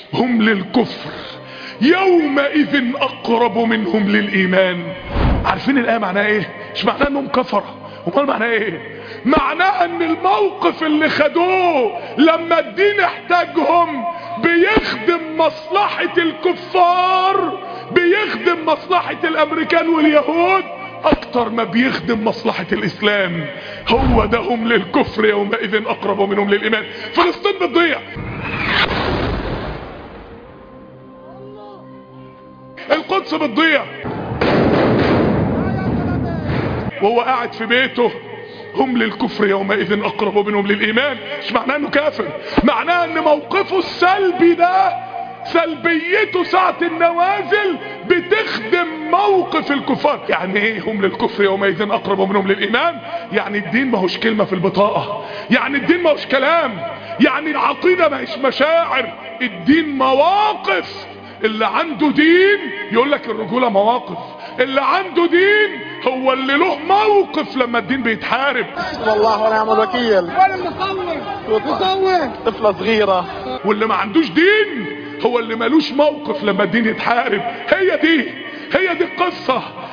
هم للكفر يومئذ اقرب منهم للايمان عارفين الايه معناها ايه مش معناها انهم كفره امال معناها ايه معناها ان الموقف اللي خدوه لما الدين احتاجهم بيخدم مصلحة الكفار بيخدم مصلحة الامريكان واليهود اكتر ما بيخدم مصلحة الاسلام هو ده هم للكفر يومئذ اقرب منهم للايمان فلسطين بتضيع القدس بتضيع وهو قاعد في بيته هم للكفر يومئذ اقرب منهم للايمان مش معناه انه كافر معناه ان موقفه السلبي ده سلبيته ساعة النوازل بتخدم موقف الكفار يعني ايه هم للكفر يومئذ اقرب منهم للايمان يعني الدين ما هوش كلمة في البطاقة يعني الدين ما هوش كلام يعني العقيدة ما هيش مشاعر الدين مواقف اللي عنده دين يقول لك الرجولة مواقف اللي عنده دين هو اللي له موقف لما الدين بيتحارب حسبنا الله ونعم الوكيل وانا مصور مصور طفلة صغيرة واللي ما عندوش دين هو اللي ملوش موقف لما الدين يتحارب هي دي هي دي القصة